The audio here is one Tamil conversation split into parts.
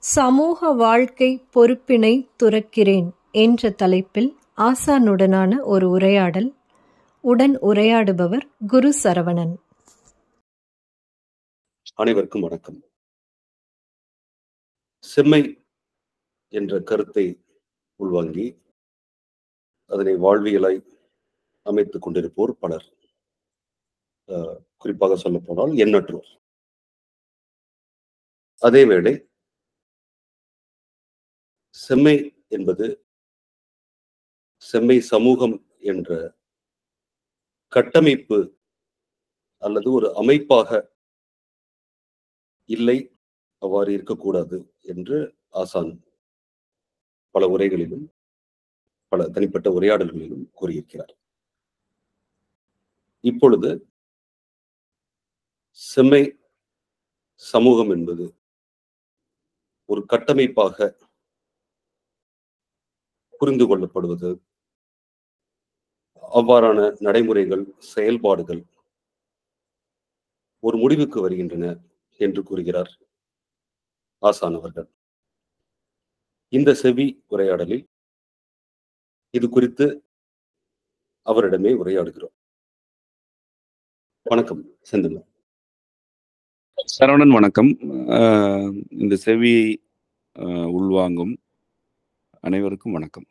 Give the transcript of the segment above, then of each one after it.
சமூக வாழ்க்கை பொறுப்பினை துறக்கிறேன் என்ற தலைப்பில் ஆசானுடனான ஒரு உரையாடல் உடன் உரையாடுபவர் குரு சரவணன் அனைவருக்கும் வணக்கம் செம்மை என்ற கருத்தை உள்வாங்கி அதனை வாழ்வியலாய் அமைத்துக் கொண்டிருப்போர் பலர் அஹ், குறிப்பாக சொல்ல போனால் எண்ணற்றோர் அதேவேளை செம்மை என்பது செம்மை சமூகம் என்ற கட்டமைப்பு அல்லது ஒரு அமைப்பாக இல்லை அவ்வாறு இருக்கக்கூடாது என்று ஆசான் பல உரைகளிலும் பல தனிப்பட்ட உரையாடல்களிலும் கூறியிருக்கிறார் இப்பொழுது செம்மை சமூகம் என்பது ஒரு கட்டமைப்பாக புரிந்து கொள்ளப்படுவது அவ்வாறான நடைமுறைகள் செயல்பாடுகள் ஒரு முடிவுக்கு வருகின்றன என்று கூறுகிறார் ஆசான் அவர்கள் இந்த செவி உரையாடலில் இது குறித்து அவரிடமே உரையாடுகிறோம் வணக்கம் செந்தில் சரவணன் வணக்கம் ஆஹ் இந்த செவியை ஆஹ் உள்வாங்கும் அனைவருக்கும் வணக்கம்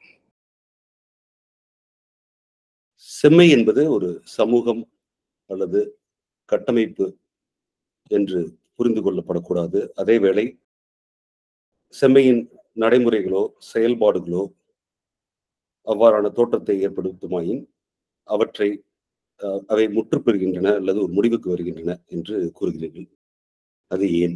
செம்மை என்பது ஒரு சமூகம் அல்லது கட்டமைப்பு என்று புரிந்து கொள்ளப்படக்கூடாது அதேவேளை செம்மையின் நடைமுறைகளோ செயல்பாடுகளோ அவ்வாறான தோற்றத்தை ஏற்படுத்துமாயின் அவற்றை அஹ், அவை முற்றுப்பெறுகின்றன அல்லது ஒரு முடிவுக்கு வருகின்றன என்று கூறுகிறீர்கள் அது ஏன்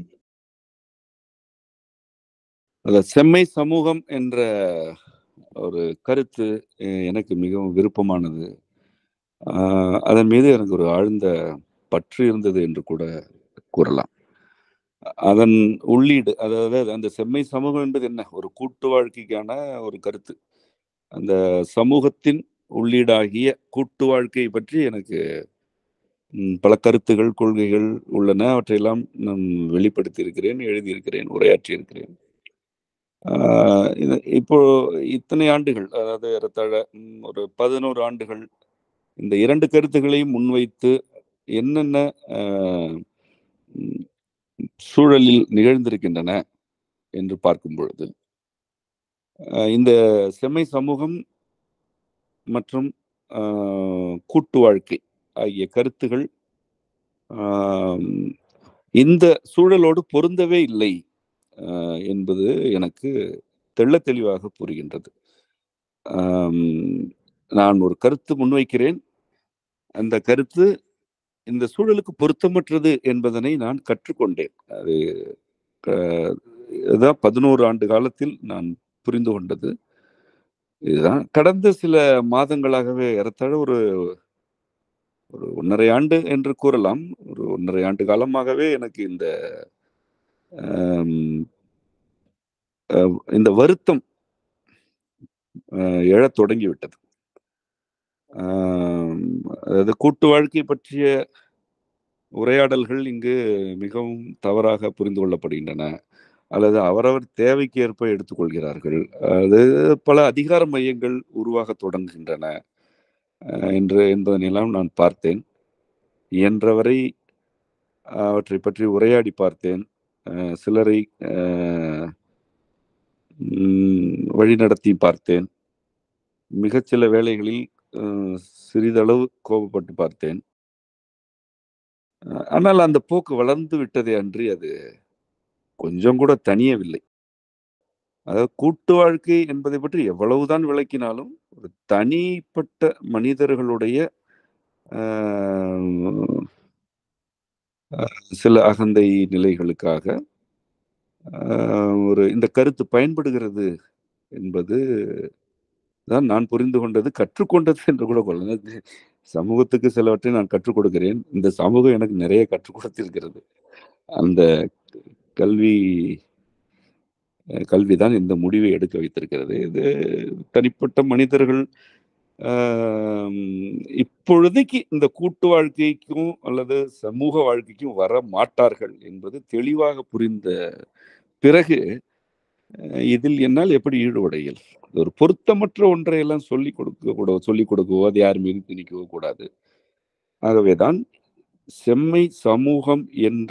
அந்த செம்மை சமூகம் என்ற ஒரு கருத்து அஹ் எனக்கு மிகவும் விருப்பமானது ஆஹ் அதன் மீது எனக்கு ஒரு ஆழ்ந்த பற்று இருந்தது என்று கூட கூறலாம் அதன் உள்ளீடு அதாவது அந்த செம்மை சமூகம் என்பது என்ன ஒரு கூட்டு வாழ்க்கைக்கான ஒரு கருத்து அந்த சமூகத்தின் உள்ளீடாகிய கூட்டு வாழ்க்கை பற்றி எனக்கு ம், பல கருத்துகள் கொள்கைகள் உள்ளன அவற்றையெல்லாம் நான் வெளிப்படுத்தி இருக்கிறேன் எழுதியிருக்கிறேன் உரையாற்றி இருக்கிறேன் ஆஹ் இது இப்போ இத்தனை ஆண்டுகள் அதாவது ஏறத்தாழ ம், ஒரு பதினோரு ஆண்டுகள் இந்த இரண்டு கருத்துக்களையும் முன்வைத்து என்னென்ன ஆஹ், ம், சூழலில் நிகழ்ந்திருக்கின்றன என்று பார்க்கும் பொழுது ஆஹ், இந்த செம்மை சமூகம் மற்றும் ஆஹ், கூட்டு வாழ்க்கை ஆகிய கருத்துகள் ஆஹ், இந்த சூழலோடு பொருந்தவே இல்லை ஆஹ், என்பது எனக்கு தெள்ளத் தெளிவாக புரிகின்றது ஆம், நான் ஒரு கருத்து முன்வைக்கிறேன் அந்த கருத்து இந்த சூழலுக்கு பொருத்தமற்றது என்பதனை நான் கற்றுக்கொண்டேன் அது க- இதுதான் பதினோரு ஆண்டு காலத்தில் நான் புரிந்து கொண்டது இதுதான் கடந்த சில மாதங்களாகவே ஏறத்தாழ ஒரு ஒரு ஒன்றரை ஆண்டு என்று கூறலாம் ஒரு ஒன்றரை ஆண்டு காலமாகவே எனக்கு இந்த ஆம், அஹ், இந்த வருத்தம் அஹ், எழத் தொடங்கிவிட்டது ஆம், அதாவது கூட்டு வாழ்க்கை பற்றிய உரையாடல்கள் இங்கு மிகவும் தவறாக புரிந்து கொள்ளப்படுகின்றன அல்லது அவரவர் தேவைக்கு ஏற்ப எடுத்துக்கொள்கிறார்கள் அது பல அதிகார மையங்கள் உருவாக தொடங்குகின்றன அஹ், என்று என்பதனையெல்லாம் நான் பார்த்தேன் இயன்றவரை அவற்றை பற்றி உரையாடி பார்த்தேன் அஹ், சிலரை அஹ், ம், வழிநடத்தி பார்த்தேன் மிகச்சில வேளைகளில் அஹ், சிறிதளவு கோபப்பட்டு பார்த்தேன் அஹ், ஆனால் அந்த போக்கு வளர்ந்து விட்டதே அன்றி அது கொஞ்சம் கூட தனியவில்லை அதாவது கூட்டு வாழ்க்கை என்பதை பற்றி எவ்வளவுதான் விளக்கினாலும் ஒரு தனிப்பட்ட மனிதர்களுடைய ஆஹ், அஹ், சில அகந்தை நிலைகளுக்காக ஆஹ், ஒரு இந்த கருத்து பயன்படுகிறது என்பது தான் நான் புரிந்து கொண்டது கற்றுக்கொண்டது என்று கூட கொள்ளலாம் சமூகத்துக்கு சிலவற்றை நான் கற்றுக் கொடுக்கிறேன் இந்த சமூகம் எனக்கு நிறைய கற்றுக் கொடுத்திருக்கிறது அந்த கல்வி அஹ், கல்விதான் இந்த முடிவை எடுக்க வைத்திருக்கிறது இது தனிப்பட்ட மனிதர்கள் ஆம், இப்பொழுதைக்கு இந்த கூட்டு வாழ்க்கைக்கும் அல்லது சமூக வாழ்க்கைக்கும் வர மாட்டார்கள் என்பது தெளிவாக புரிந்த பிறகு அஹ் இதில் என்னால் எப்படி ஈடுபட இயல் ஒரு பொருத்தமற்ற ஒன்றை எல்லாம் சொல்லிக் கொடுக்க கூட சொல்லிக் கொடுக்கவோ அது யார் மீது திணிக்கவோ கூடாது ஆகவேதான் செம்மை சமூகம் என்ற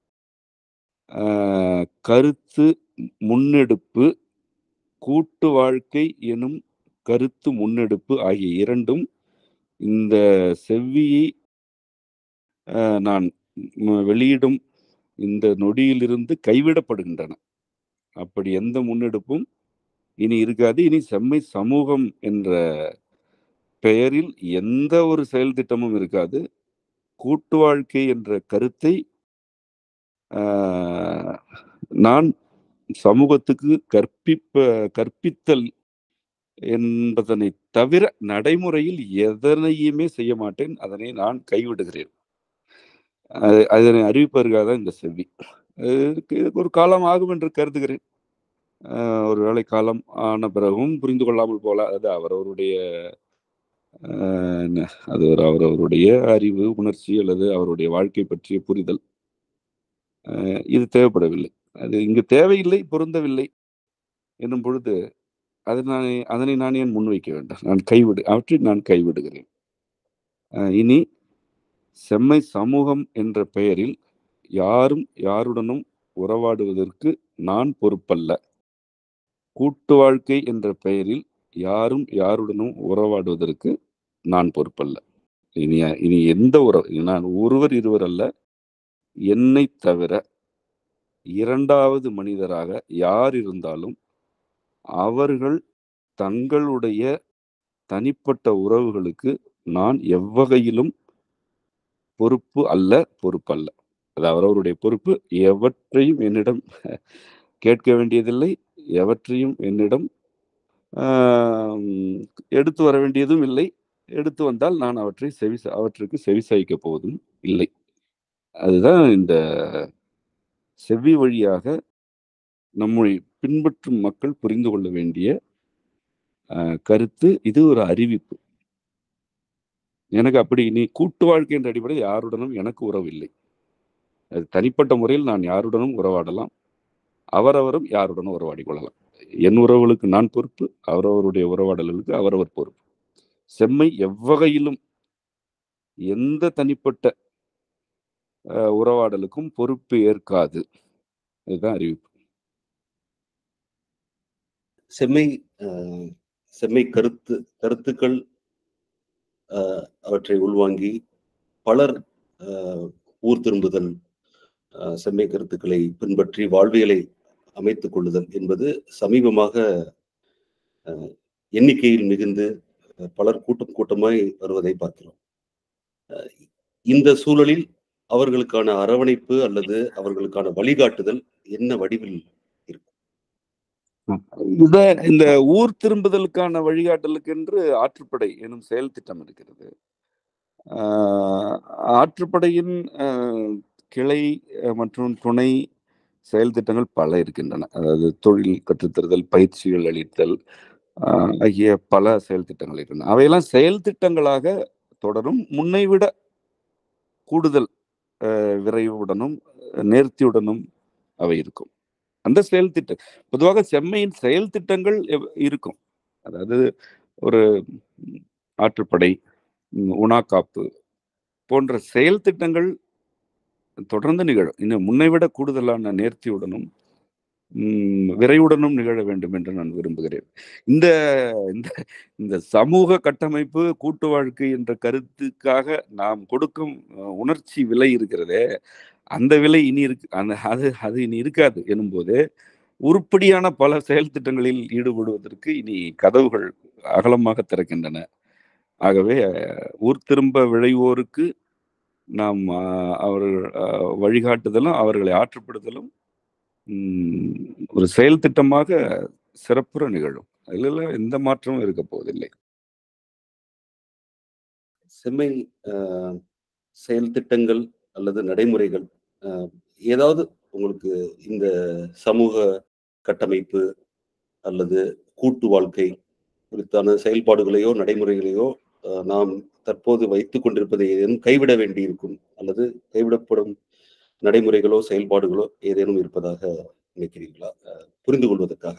ஆஹ், கருத்து முன்னெடுப்பு கூட்டு வாழ்க்கை எனும் கருத்து முன்னெடுப்பு ஆகிய இரண்டும் இந்த செவ்வியை ஆஹ், நான் ம், வெளியிடும் இந்த நொடியிலிருந்து கைவிடப்படுகின்றன அப்படி எந்த முன்னெடுப்பும் இனி இருக்காது இனி செம்மை சமூகம் என்ற பெயரில் எந்த ஒரு செயல் திட்டமும் இருக்காது கூட்டு வாழ்க்கை என்ற கருத்தை ஆஹ், நான் சமூகத்துக்கு கற்பிப்ப கற்பித்தல் என்பதனை தவிர நடைமுறையில் எதனையுமே செய்ய மாட்டேன் அதனை நான் கைவிடுகிறேன் அது- அதனை அறிவிப்பதற்காக தான் இந்த செவ்வி இதுக்கு இதுக்கு ஒரு காலம் ஆகும் என்று கருதுகிறேன் ஆஹ் ஒரு வேளை காலம் ஆன பிறகும் புரிந்து கொள்ளாமல் போல அது அவரவருடைய ஆஹ் என்ன, அது ஒரு அவரவருடைய அறிவு உணர்ச்சி அல்லது அவருடைய வாழ்க்கை பற்றிய புரிதல் ஆஹ் இது தேவைப்படவில்லை அது இங்கு தேவையில்லை பொருந்தவில்லை என்னும் பொழுது அதை நான் அதனை நான் ஏன் முன்வைக்க வேண்டாம் நான் கைவிடு அவற்றை நான் கைவிடுகிறேன் ஆஹ் இனி செம்மை சமூகம் என்ற பெயரில் யாரும் யாருடனும் உறவாடுவதற்கு நான் பொறுப்பல்ல கூட்டு வாழ்க்கை என்ற பெயரில் யாரும் யாருடனும் உறவாடுவதற்கு நான் பொறுப்பல்ல இனி இனி எந்த உறவு நான் ஒருவர் இருவர் அல்ல என்னை தவிர இரண்டாவது மனிதராக யார் இருந்தாலும் அவர்கள் தங்களுடைய தனிப்பட்ட உறவுகளுக்கு நான் எவ்வகையிலும் பொறுப்பு அல்ல பொறுப்பல்ல அது அவரவருடைய பொறுப்பு எவற்றையும் என்னிடம் கேட்க வேண்டியதில்லை எவற்றையும் என்னிடம் ஆம், எடுத்து வர வேண்டியதும் இல்லை எடுத்து வந்தால் நான் அவற்றை செவி அவற்றுக்கு செவிசாய்க்கப் போவதும் இல்லை அதுதான் இந்த செவ்வி வழியாக நம்மை பின்பற்றும் மக்கள் புரிந்து கொள்ள வேண்டிய அஹ், கருத்து இது ஒரு அறிவிப்பு எனக்கு அப்படி நீ கூட்டு வாழ்க்கை என்ற அடிப்படையில் யாருடனும் எனக்கு உறவு இல்லை அது தனிப்பட்ட முறையில் நான் யாருடனும் உறவாடலாம் அவரவரும் யாருடனும் உறவாடி கொள்ளலாம் என் உறவுகளுக்கு நான் பொறுப்பு அவரவருடைய உறவாடல்களுக்கு அவரவர் பொறுப்பு செம்மை எவ்வகையிலும் எந்த தனிப்பட்ட அஹ், உறவாடலுக்கும் பொறுப்பு ஏற்காது இதுதான் அறிவிப்பு செம்மை அஹ், செம்மை கருத்து கருத்துக்கள் அஹ், அவற்றை உள்வாங்கி பலர் அஹ், ஊர் திரும்புதல் அஹ், செம்மை கருத்துக்களை பின்பற்றி வாழ்வியலை அமைத்துக் கொள்ளுதல் என்பது சமீபமாக அஹ், எண்ணிக்கையில் மிகுந்து அஹ், பலர் கூட்டம் கூட்டமாய் வருவதை பார்க்கிறோம் அஹ், இந்த சூழலில் அவர்களுக்கான அரவணைப்பு அல்லது அவர்களுக்கான வழிகாட்டுதல் என்ன வடிவில் இத இந்த ஊர் திரும்புதலுக்கான வழிகாட்டலுக்கு என்று ஆற்றுப்படை எனும் செயல் திட்டம் இருக்கிறது ஆஹ் ஆற்றுப்படையின் ஆஹ், கிளை அஹ், மற்றும் துணை செயல் திட்டங்கள் பல இருக்கின்றன அதாவது தொழில் கற்றுத்தருதல் பயிற்சிகள் அளித்தல் ஆஹ், ஆகிய பல செயல் திட்டங்கள் இருக்கின்றன அவையெல்லாம் செயல் திட்டங்களாக தொடரும் முன்னை விட கூடுதல் ஆஹ், விரைவுடனும் நேர்த்தியுடனும் அவை இருக்கும் அந்த செயல் திட்டம் பொதுவாக செம்மையின் செயல் திட்டங்கள் எவ்- இருக்கும் அதாவது ஒரு ம், ஆற்றுப்படை ம், உணாக்காப்பு போன்ற செயல் திட்டங்கள் தொடர்ந்து நிகழும் இன்னும் முன்னை விட கூடுதலான நேர்த்தியுடனும் ம், விரைவுடனும் நிகழ வேண்டும் என்று நான் விரும்புகிறேன் இந்த இந்த இந்த சமூக கட்டமைப்பு கூட்டு வாழ்க்கை என்ற கருத்துக்காக நாம் கொடுக்கும் அஹ், உணர்ச்சி விலை இருக்கிறதே அந்த விலை இனி இருக்கு அந்த அது அது இனி இருக்காது எனும்போது உருப்படியான பல செயல் திட்டங்களில் ஈடுபடுவதற்கு இனி கதவுகள் அகலமாக திறக்கின்றன ஆகவே அஹ், ஊர் திரும்ப விழைவோருக்கு நாம் அஹ், அவர்கள் அஹ், வழிகாட்டுதலும் அவர்களை ஆற்றுப்படுதலும் ம், ஒரு செயல் திட்டமாக சிறப்புற நிகழும் அதில் எந்த மாற்றமும் இருக்க போவதில்லை செம்மை அஹ், செயல் திட்டங்கள் அல்லது நடைமுறைகள் அஹ், ஏதாவது உங்களுக்கு இந்த சமூக கட்டமைப்பு அல்லது கூட்டு வாழ்க்கை குறித்தான செயல்பாடுகளையோ நடைமுறைகளையோ அஹ், நாம் தற்போது வைத்துக் கொண்டிருப்பதை ஏதேனும் கைவிட வேண்டியிருக்கும் அல்லது கைவிடப்படும் நடைமுறைகளோ செயல்பாடுகளோ ஏதேனும் இருப்பதாக நினைக்கிறீர்களா அஹ், புரிந்து கொள்வதற்காக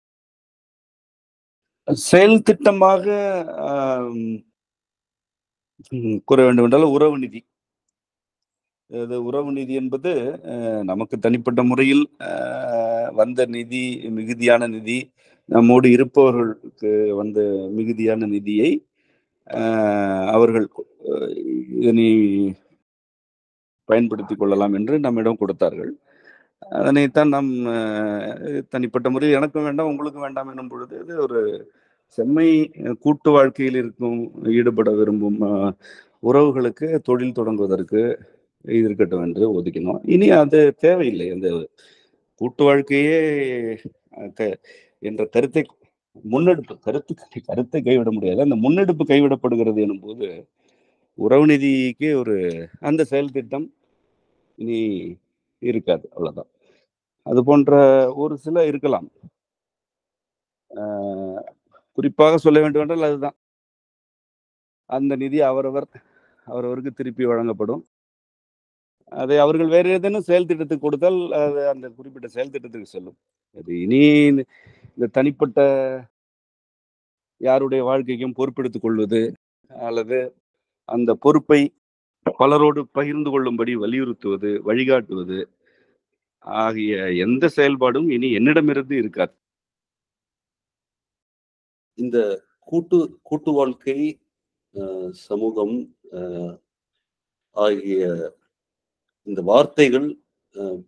செயல் திட்டமாக ஆம், ம், கூற வேண்டும் என்றால் உறவு நிதி அது உறவு நிதி என்பது அஹ், நமக்கு தனிப்பட்ட முறையில் அஹ், வந்த நிதி மிகுதியான நிதி நம்மோடு இருப்பவர்களுக்கு வந்த மிகுதியான நிதியை அஹ், அவர்கள் அஹ், இதனை பயன்படுத்திக் கொள்ளலாம் என்று நம்மிடம் கொடுத்தார்கள் அதனைத்தான் நாம் அஹ், தனிப்பட்ட முறையில் எனக்கும் வேண்டாம் உங்களுக்கும் வேண்டாம் என்னும் பொழுது இது ஒரு செம்மை அஹ், கூட்டு வாழ்க்கையில் இருக்கும் ஈடுபட விரும்பும் அஹ், உறவுகளுக்கு தொழில் தொடங்குவதற்கு இது இருக்கட்டும் என்று ஒதுக்கினோம் இனி அது தேவையில்லை அந்த கூட்டு வாழ்க்கையே அஹ், க- என்ற கருத்தை முன்னெடுப்பு கருத்து கருத்தை கைவிட முடியாது அந்த முன்னெடுப்பு கைவிடப்படுகிறது எனும் போது உறவு நிதிக்கு ஒரு அந்த செயல் திட்டம் இனி இருக்காது அவ்வளவுதான் அது போன்ற ஒரு சில இருக்கலாம் ஆஹ் குறிப்பாக சொல்ல வேண்டும் என்றால் அதுதான் அந்த நிதி அவரவர் அவரவருக்கு திருப்பி வழங்கப்படும் அதை அவர்கள் வேறு ஏதேனும் செயல் திட்டத்துக்கு கொடுத்தால் அது அந்த குறிப்பிட்ட செயல் திட்டத்துக்கு செல்லும் அது இனி இந்த- இந்த தனிப்பட்ட யாருடைய வாழ்க்கைக்கும் பொறுப்பெடுத்துக் கொள்வது அல்லது அந்த பொறுப்பை பலரோடு பகிர்ந்து கொள்ளும்படி வலியுறுத்துவது வழிகாட்டுவது ஆகிய எந்த செயல்பாடும் இனி என்னிடமிருந்து இருக்காது இந்த கூட்டு கூட்டு வாழ்க்கை அஹ், சமூகம் அஹ், ஆகிய இந்த வார்த்தைகள் அஹ்,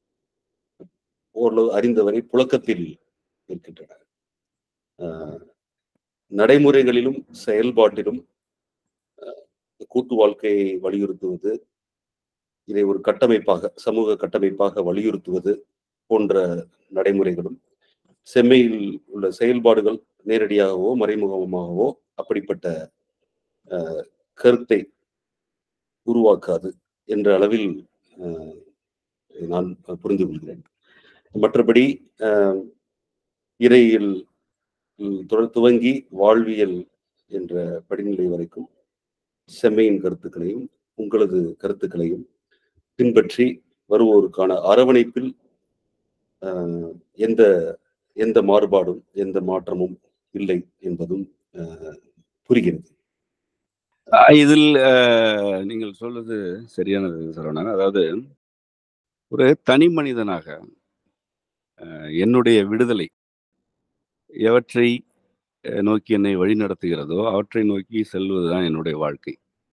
ஓரளவு அறிந்தவரை புழக்கத்தில் இருக்கின்றன அஹ், நடைமுறைகளிலும் செயல்பாட்டிலும் அஹ், கூட்டு வாழ்க்கையை வலியுறுத்துவது இதை ஒரு கட்டமைப்பாக சமூக கட்டமைப்பாக வலியுறுத்துவது போன்ற நடைமுறைகளும் செம்மையில் உள்ள செயல்பாடுகள் நேரடியாகவோ மறைமுகமாகவோ அப்படிப்பட்ட அஹ், கருத்தை உருவாக்காது என்ற அளவில் அஹ், நான் புரிந்து கொள்கிறேன் மற்றபடி அஹ், இறையியல் ம், தொடர் துவங்கி வாழ்வியல் என்ற படிநிலை வரைக்கும் செம்மையின் கருத்துக்களையும் உங்களது கருத்துக்களையும் பின்பற்றி வருவோருக்கான அரவணைப்பில் அஹ், எந்த எந்த மாறுபாடும் எந்த மாற்றமும் இல்லை என்பதும் அஹ், புரிகிறது அஹ் இதில் அஹ், நீங்கள் சொல்வது சரியானது சரவணன் அதாவது ஒரு தனி மனிதனாக அஹ், என்னுடைய விடுதலை எவற்றை அஹ், நோக்கி என்னை வழிநடத்துகிறதோ அவற்றை நோக்கி செல்வதுதான் என்னுடைய வாழ்க்கை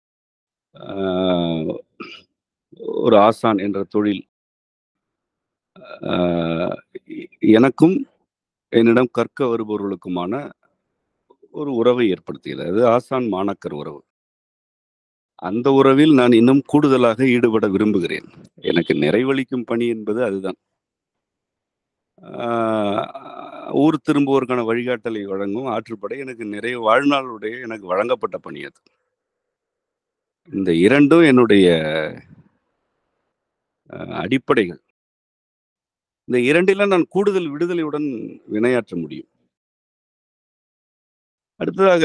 அஹ், ஒரு ஆசான் என்ற தொழில் அஹ், எனக்கும் என்னிடம் கற்க வருபவர்களுக்குமான ஒரு உறவை ஏற்படுத்துகிறது அது ஆசான் மாணக்கர் உறவு அந்த உறவில் நான் இன்னும் கூடுதலாக ஈடுபட விரும்புகிறேன் எனக்கு நிறைவளிக்கும் பணி என்பது அதுதான் ஆஹ் ஊர் திரும்புவோருக்கான வழிகாட்டலை வழங்கும் ஆற்றுப்படை எனக்கு நிறைய வாழ்நாளுடைய எனக்கு வழங்கப்பட்ட பணி அது இந்த இரண்டும் என்னுடைய ஆஹ், அடிப்படைகள் இந்த இரண்டில நான் கூடுதல் விடுதலையுடன் வினையாற்ற முடியும் அடுத்ததாக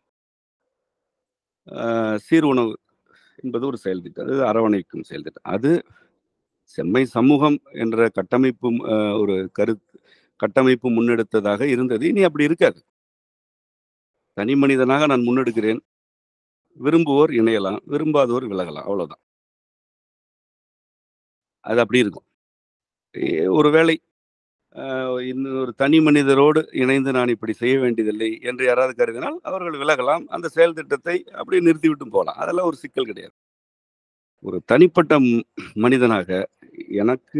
ஆஹ், சீர் உணவு என்பது ஒரு செயல் திட்டம் அது அரவணைக்கும் செயல் திட்டம் அது செம்மை சமூகம் என்ற கட்டமைப்பு ஆஹ், ஒரு கருத்து கட்டமைப்பு முன்னெடுத்ததாக இருந்தது இனி அப்படி இருக்காது தனி மனிதனாக நான் முன்னெடுக்கிறேன் விரும்புவோர் இணையலாம் விரும்பாதோர் விலகலாம் அவ்வளவுதான் அது அப்படி இருக்கும் ஏ- ஒருவேளை ஆஹ், இன்னொரு தனி மனிதரோடு இணைந்து நான் இப்படி செய்ய வேண்டியதில்லை என்று யாராவது கருதினால் அவர்கள் விலகலாம் அந்த செயல் திட்டத்தை அப்படியே நிறுத்திவிட்டும் போகலாம் அதெல்லாம் ஒரு சிக்கல் கிடையாது ஒரு தனிப்பட்ட ம்- மனிதனாக எனக்கு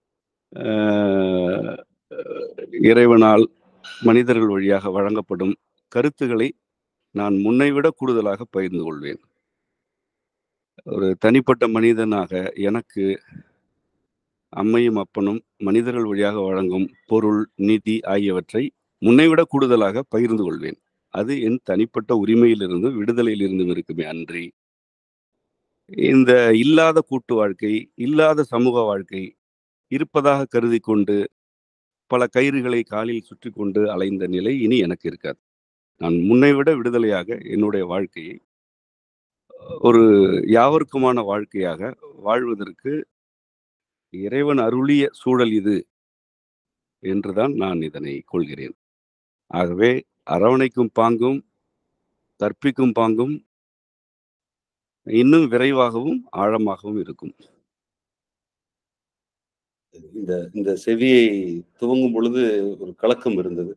ஆஹ், இறைவனால் மனிதர்கள் வழியாக வழங்கப்படும் கருத்துக்களை நான் முன்னைவிட கூடுதலாக பகிர்ந்து கொள்வேன் ஒரு தனிப்பட்ட மனிதனாக எனக்கு அம்மையும் அப்பனும் மனிதர்கள் வழியாக வழங்கும் பொருள் நிதி ஆகியவற்றை முன்னைவிட கூடுதலாக பகிர்ந்து கொள்வேன் அது என் தனிப்பட்ட உரிமையிலிருந்து விடுதலையிலிருந்தும் இருக்குமே அன்றி இந்த இல்லாத கூட்டு வாழ்க்கை இல்லாத சமூக வாழ்க்கை இருப்பதாக கருதி கொண்டு பல கயிறுகளை காலில் சுற்றி கொண்டு அலைந்த நிலை இனி எனக்கு இருக்காது நான் முன்னை விட விடுதலையாக என்னுடைய வாழ்க்கையை ஒரு யாவருக்குமான வாழ்க்கையாக வாழ்வதற்கு இறைவன் அருளிய சூழல் இது என்றுதான் நான் இதனை கொள்கிறேன் ஆகவே அரவணைக்கும் பாங்கும் கற்பிக்கும் பாங்கும் இன்னும் விரைவாகவும் ஆழமாகவும் இருக்கும் இந்த இந்த செவியை துவங்கும் பொழுது ஒரு கலக்கம் இருந்தது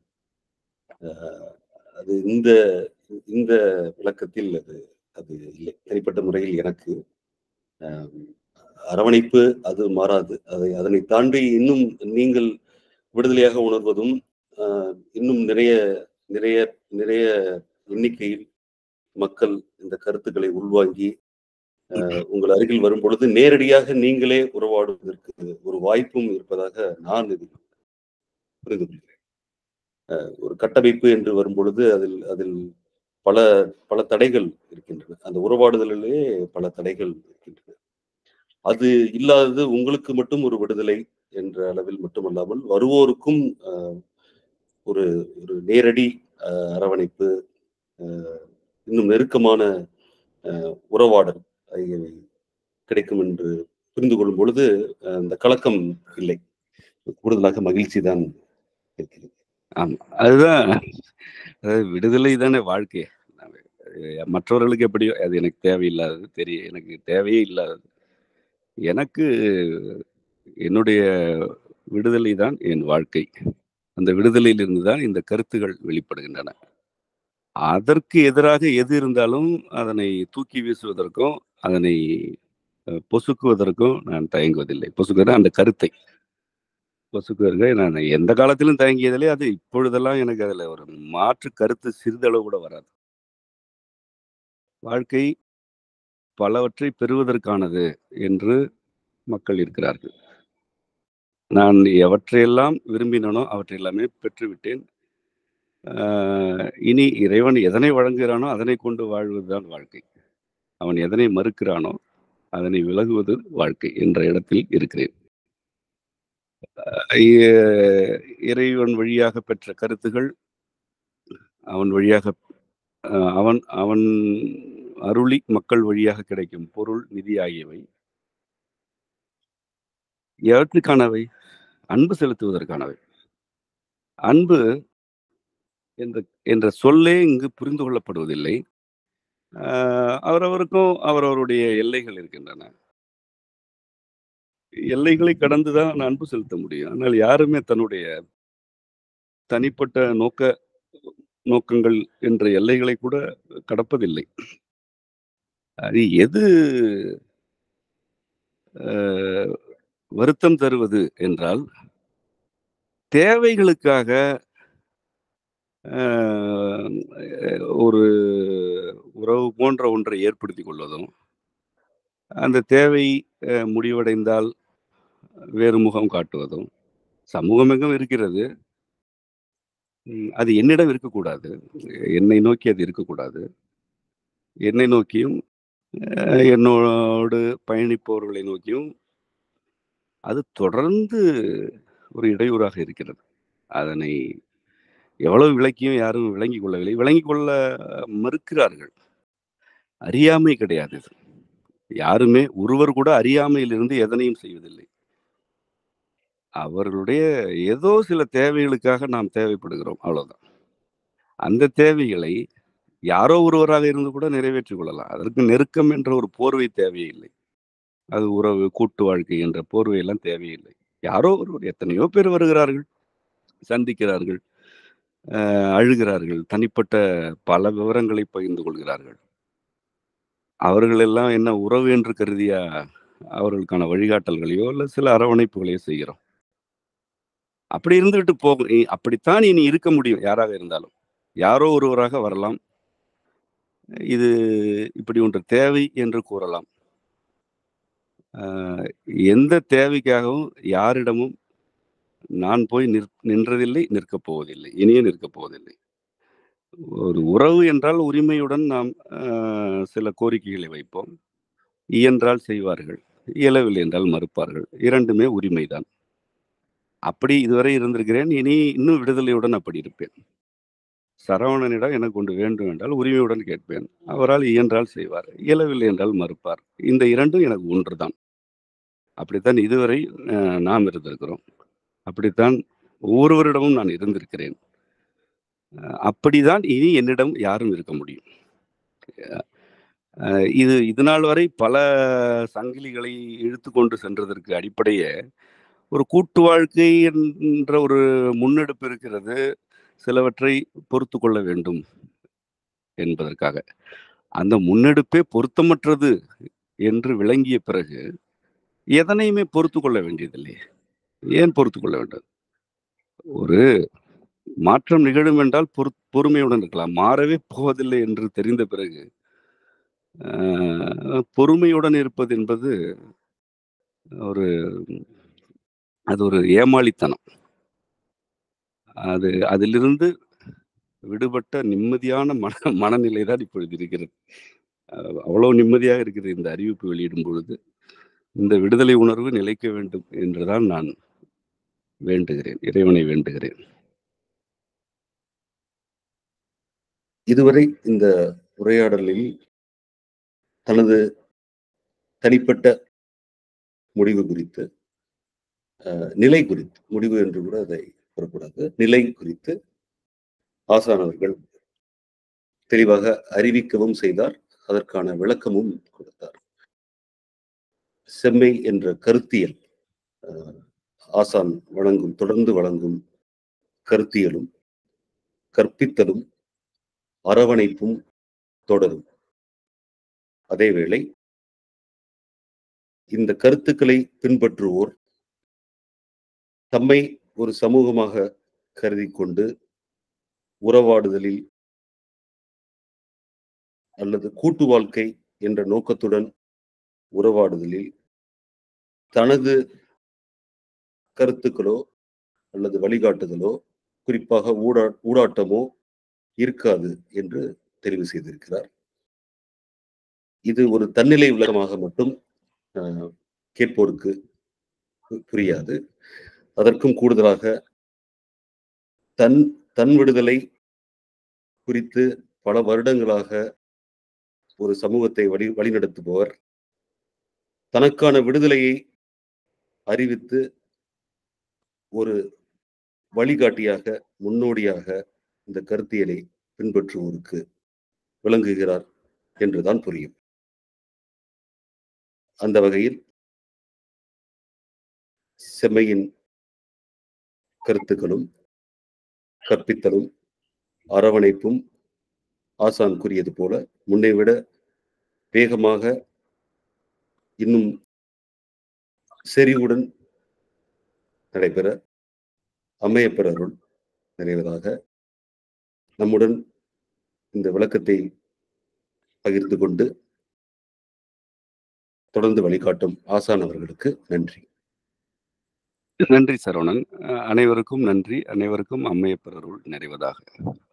அஹ் அது இந்த இந்த விளக்கத்தில் அது அது இல்லை தனிப்பட்ட முறையில் எனக்கு அஹ், அரவணைப்பு அது மாறாது அதை அதனை தாண்டி இன்னும் நீங்கள் விடுதலையாக உணர்வதும் அஹ், இன்னும் நிறைய நிறைய நிறைய எண்ணிக்கையில் மக்கள் இந்த கருத்துக்களை உள்வாங்கி அஹ், உங்கள் அருகில் வரும் பொழுது நேரடியாக நீங்களே உறவாடுவதற்கு ஒரு வாய்ப்பும் இருப்பதாக நான் இதில் புரிந்து கொள்கிறேன் அஹ், ஒரு கட்டமைப்பு என்று வரும் பொழுது அதில் அதில் பல பல தடைகள் இருக்கின்றன அந்த உறவாடுதலிலே பல தடைகள் இருக்கின்றன அது இல்லாதது உங்களுக்கு மட்டும் ஒரு விடுதலை என்ற அளவில் மட்டுமல்லாமல் வருவோருக்கும் அஹ், ஒரு ஒரு நேரடி அஹ், அரவணைப்பு அஹ், இன்னும் நெருக்கமான அஹ், உறவாடல் ஆகியவை கிடைக்கும் என்று புரிந்து கொள்ளும் பொழுது அஹ், அந்த கலக்கம் இல்லை கூடுதலாக மகிழ்ச்சி தான் இருக்கிறது ஆமா அதுதான் அதாவது விடுதலை தானே வாழ்க்கை அஹ் மற்றவர்களுக்கு எப்படியோ அது எனக்கு தேவையில்லாதது தெரியும் எனக்கு தேவையே இல்லாதது எனக்கு என்னுடைய விடுதலை தான் என் வாழ்க்கை அந்த விடுதலையிலிருந்து தான் இந்த கருத்துகள் வெளிப்படுகின்றன அதற்கு எதிராக எது இருந்தாலும் அதனை தூக்கி வீசுவதற்கும் அதனை அஹ், பொசுக்குவதற்கும் நான் தயங்குவதில்லை பொசுக்குவதற்கு அந்த கருத்தை பொசுக்குவதற்கு நான் எந்த காலத்திலும் தயங்கியதில்லை அது இப்பொழுதெல்லாம் எனக்கு அதில் ஒரு மாற்று கருத்து சிறிதளவு கூட வராது வாழ்க்கை பலவற்றை பெறுவதற்கானது என்று மக்கள் இருக்கிறார்கள் நான் எவற்றையெல்லாம் விரும்பினனோ அவற்றையெல்லாமே பெற்றுவிட்டேன் ஆஹ் இனி இறைவன் எதனை வழங்குகிறானோ அதனை கொண்டு வாழ்வதுதான் வாழ்க்கை அவன் எதனை மறுக்கிறானோ அதனை விலகுவது வாழ்க்கை என்ற இடத்தில் இருக்கிறேன் இ- இறைவன் வழியாக பெற்ற கருத்துகள் அவன் வழியாக அஹ், அவன் அவன் அருளி மக்கள் வழியாக கிடைக்கும் பொருள் நிதி ஆகியவை எவற்றுக்கானவை அன்பு செலுத்துவதற்கானவை அன்பு என்ற என்ற சொல்லே இங்கு புரிந்து கொள்ளப்படுவதில்லை ஆஹ் அவரவருக்கும் அவரவருடைய எல்லைகள் இருக்கின்றன எல்லைகளை கடந்துதான் அன்பு செலுத்த முடியும் ஆனால் யாருமே தன்னுடைய தனிப்பட்ட நோக்க நோக்கங்கள் என்ற எல்லைகளை கூட கடப்பதில்லை அது எது ஆஹ், வருத்தம் தருவது என்றால் தேவைகளுக்காக ஆஹ், ஒரு உறவு போன்ற ஒன்றை ஏற்படுத்தி கொள்வதும் அந்த தேவை அஹ், முடிவடைந்தால் வேறு முகம் காட்டுவதும் சமூகம் எங்கும் இருக்கிறது ம், அது என்னிடம் இருக்கக்கூடாது என்னை நோக்கி அது இருக்கக்கூடாது என்னை நோக்கியும் அஹ், என்னோடு பயணிப்பவர்களை நோக்கியும் அது தொடர்ந்து ஒரு இடையூறாக இருக்கிறது அதனை எவ்வளவு விளக்கியும் யாரும் விளங்கி கொள்ளவில்லை விளங்கி கொள்ள மறுக்கிறார்கள் அறியாமை கிடையாது இது யாருமே ஒருவர் கூட அறியாமையிலிருந்து எதனையும் செய்வதில்லை அவர்களுடைய ஏதோ சில தேவைகளுக்காக நாம் தேவைப்படுகிறோம் அவ்வளவுதான் அந்த தேவைகளை யாரோ ஒருவராக இருந்து கூட நிறைவேற்றிக் கொள்ளலாம் அதற்கு நெருக்கம் என்ற ஒரு போர்வை தேவையில்லை அது உறவு கூட்டு வாழ்க்கை என்ற போர்வையெல்லாம் தேவையில்லை யாரோ ஒருவர் எத்தனையோ பேர் வருகிறார்கள் சந்திக்கிறார்கள் அஹ் அழுகிறார்கள் தனிப்பட்ட பல விவரங்களை பகிர்ந்து கொள்கிறார்கள் அவர்கள் எல்லாம் என்ன உறவு என்று கருதியா அவர்களுக்கான வழிகாட்டல்களையோ இல்ல சில அரவணைப்புகளையோ செய்கிறோம் அப்படி இருந்துகிட்டு போகும் இ- அப்படித்தான் இனி இருக்க முடியும் யாராக இருந்தாலும் யாரோ ஒருவராக வரலாம் இது இப்படி ஒன்று தேவை என்று கூறலாம் ஆஹ் எந்த தேவைக்காகவும் யாரிடமும் நான் போய் நிற் நின்றதில்லை நிற்கப் போவதில்லை இனியே நிற்கப் போவதில்லை ஒரு உறவு என்றால் உரிமையுடன் நாம் ஆஹ், சில கோரிக்கைகளை வைப்போம் இயன்றால் செய்வார்கள் இயலவில்லை என்றால் மறுப்பார்கள் இரண்டுமே உரிமைதான் அப்படி இதுவரை இருந்திருக்கிறேன் இனி இன்னும் விடுதலையுடன் அப்படி இருப்பேன் சரவணனிடம் எனக்கு ஒன்று வேண்டும் என்றால் உரிமையுடன் கேட்பேன் அவரால் இயன்றால் செய்வார் இயலவில்லை என்றால் மறுப்பார் இந்த இரண்டும் எனக்கு ஒன்றுதான் அப்படித்தான் இதுவரை அஹ், நாம் இருந்திருக்கிறோம் அப்படித்தான் ஒவ்வொருவரிடமும் நான் இருந்திருக்கிறேன் அஹ் அப்படிதான் இனி என்னிடம் யாரும் இருக்க முடியும் அஹ் இது இது நாள் வரை பல சங்கிலிகளை இழுத்து கொண்டு சென்றதற்கு அடிப்படையே ஒரு கூட்டு வாழ்க்கை என்ற ஒரு முன்னெடுப்பு இருக்கிறது சிலவற்றை பொறுத்து கொள்ள வேண்டும் என்பதற்காக அந்த முன்னெடுப்பே பொருத்தமற்றது என்று விளங்கிய பிறகு எதனையுமே பொறுத்து கொள்ள வேண்டியதில்லை ஏன் பொறுத்து கொள்ள வேண்டும் ஒரு மாற்றம் நிகழும் என்றால் பொறு பொறுமையுடன் இருக்கலாம் மாறவே போவதில்லை என்று தெரிந்த பிறகு ஆஹ், பொறுமையுடன் இருப்பது என்பது ஒரு அது ஒரு ஏமாளித்தனம் அது அதிலிருந்து விடுபட்ட நிம்மதியான மன மனநிலை தான் இப்பொழுது இருக்கிறது அஹ் அவ்வளவு நிம்மதியாக இருக்கிறது இந்த அறிவிப்பு வெளியிடும் பொழுது இந்த விடுதலை உணர்வு நிலைக்க வேண்டும் என்றுதான் நான் வேண்டுகிறேன் இறைவனை வேண்டுகிறேன் இதுவரை இந்த உரையாடலில் தனது தனிப்பட்ட முடிவு குறித்து அஹ், நிலை குறித்து முடிவு என்று கூட அதை கூறக்கூடாது நிலை குறித்து ஆசான் அவர்கள் தெளிவாக அறிவிக்கவும் செய்தார் அதற்கான விளக்கமும் கொடுத்தார் செம்மை என்ற கருத்தியல் அஹ், ஆசான் வழங்கும் தொடர்ந்து வழங்கும் கருத்தியலும் கற்பித்தலும் அரவணைப்பும் தொடரும் அதேவேளை இந்த கருத்துக்களை பின்பற்றுவோர் தம்மை ஒரு சமூகமாக கருதி கொண்டு உறவாடுதலில் அல்லது கூட்டு வாழ்க்கை என்ற நோக்கத்துடன் உறவாடுதலில் தனது கருத்துக்களோ அல்லது வழிகாட்டுதலோ குறிப்பாக ஊடா ஊடாட்டமோ இருக்காது என்று தெரிவு செய்திருக்கிறார் இது ஒரு தன்னிலை விளக்கமாக மட்டும் அஹ், கேட்போருக்கு பு- புரியாது அதற்கும் கூடுதலாக தன் தன் விடுதலை குறித்து பல வருடங்களாக ஒரு சமூகத்தை வழி வழிநடத்துபவர் தனக்கான விடுதலையை அறிவித்து ஒரு வழிகாட்டியாக முன்னோடியாக இந்த கருத்தியலை பின்பற்றுவோருக்கு விளங்குகிறார் என்றுதான் புரியும் அந்த வகையில் செம்மையின் கருத்துக்களும் கற்பித்தலும் அரவணைப்பும் ஆசான் கூறியது போல முன்னை விட வேகமாக இன்னும் செறிவுடன் நடைபெற அமையப்பெறருள் நிறைவதாக நம்முடன் இந்த விளக்கத்தை பகிர்ந்து கொண்டு தொடர்ந்து வழிகாட்டும் ஆசான் அவர்களுக்கு நன்றி நன்றி சரவணன் அஹ் அனைவருக்கும் நன்றி அனைவருக்கும் அம்மையப்பரருள் நிறைவதாக